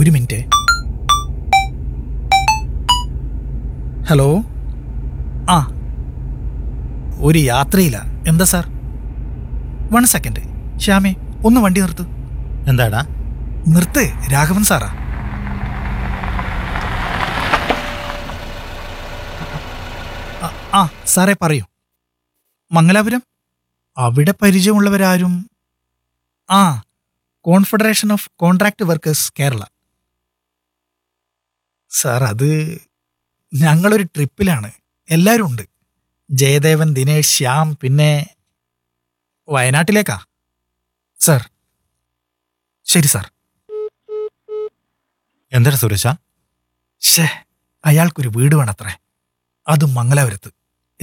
ഒരു minute hello ആ ഒരു യാത്രയില്ല എന്താ സാർ വൺ സെക്കൻഡ് ശ്യാമേ ഒന്ന് വണ്ടി നിർത്ത് എന്താടാ നിർത്ത് രാഘവൻ സാറാ ആ, ആ സാറേ പറയൂ മംഗലാപുരം അവിടെ പരിചയമുള്ളവരാരും ആ confederation of contract workers Kerala sir അത് ഞങ്ങളൊരു ട്രിപ്പിലാണ് എല്ലാവരും ഉണ്ട് ജയദേവൻ ദിനേഷ് ശ്യാം പിന്നെ വയനാട്ടിലേക്കാ സാർ ശരി സാർ എന്താടാ സുരേഷ ഷേ അയാൾക്കൊരു വീട് വേണത്രേ അത് മംഗലാപുരത്ത്